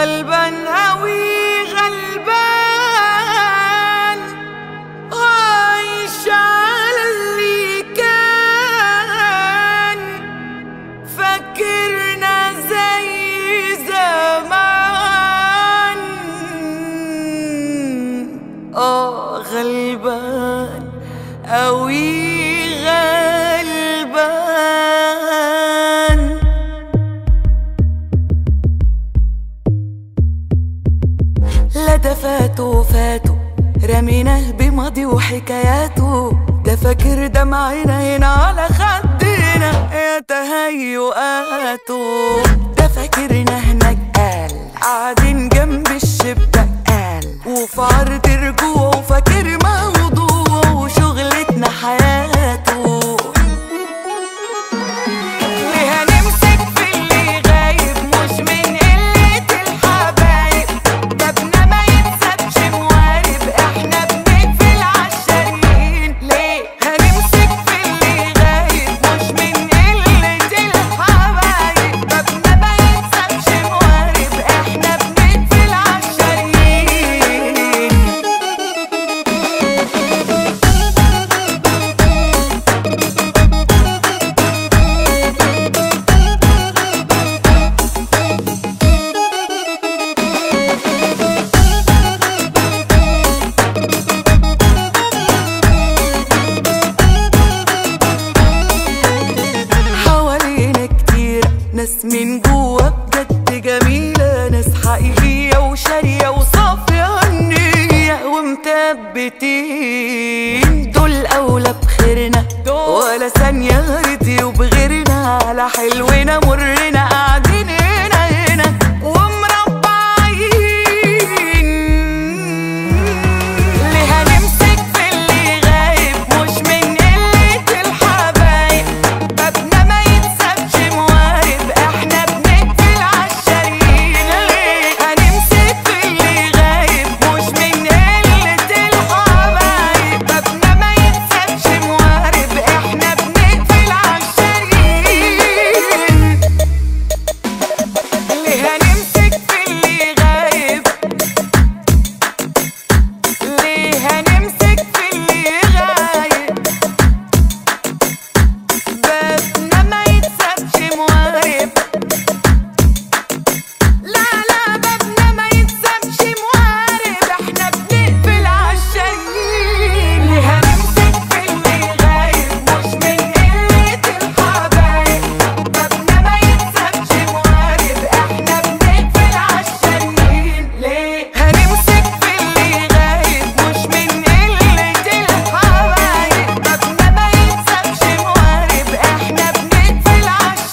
غلبان أوي غلبان عايش على اللي كان فاكرنا زي زمان اه غلبان أوي غلبان لا ده فاتوا فاتوا رميناه بماضي وحكاياته ده فاكر دمعنا هنا على خدنا يا تهيؤاته ده فاكرنا هناك قال قاعدين جنب الشباك قال وفي عرض رجوعه فاكر موضوعه وشغلتنا حياته ليه هنمسك في اللي غايب مش من قلة الحبايب بابنا ما يتسابش موارب احنا بنقفل عالشاريين ليه هنمسك في اللي غايب مش من قلة الحبايب بابنا ما يتسابش موارب احنا بنقفل عالشاريين حوالينا كتير ناس من جوا بجد جميلة ناس حقيقية وشارية وصافية النية ومثبتين دول أولى بخيرنا ولا ثانية رضيوا بغيرنا على حلونا مرنا قاعدين هنا هنا ومربعين ليه هنمسك في اللي غايب مش من قلة الحبايب بابنا ما يتسابش موارب احنا بنقفل عالشاريين ليه هنمسك في اللي غايب مش من قلة الحبايب بابنا ما يتسابش موارب احنا بنقفل عالشاريين ليه هنمسك في اللي غايب ليه هنمسك في اللي غايب بابنا ما يتسابش موارب لا لا بابنا ما يتسابش موارب احنا بنقفل عالشاريين ليه هنمسك في اللي غايب مش من قلة الحبايب بابنا ما يتسابش موارب احنا بنقفل عالشاريين ليه هنمسك في اللي غايب مش من قلة الحبايب بابنا ما يتسابش موارب احنا بنقفل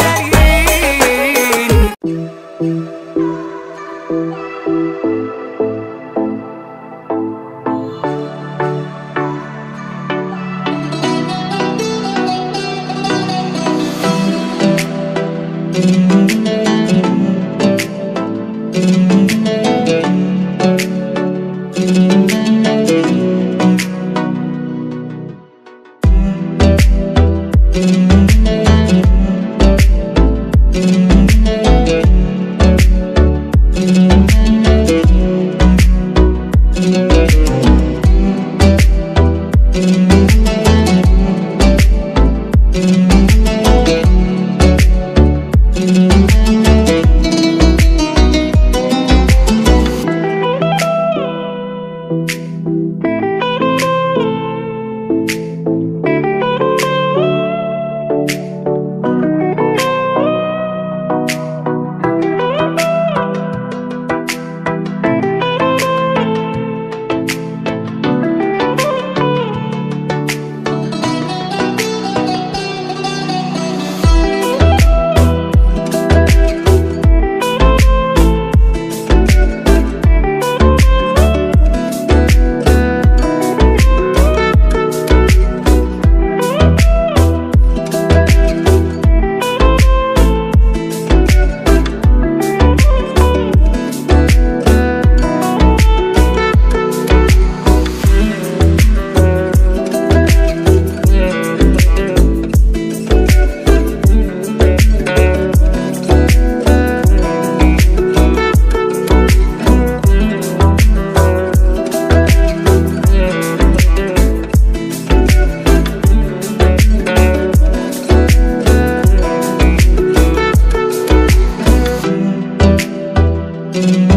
عالشاريين الحب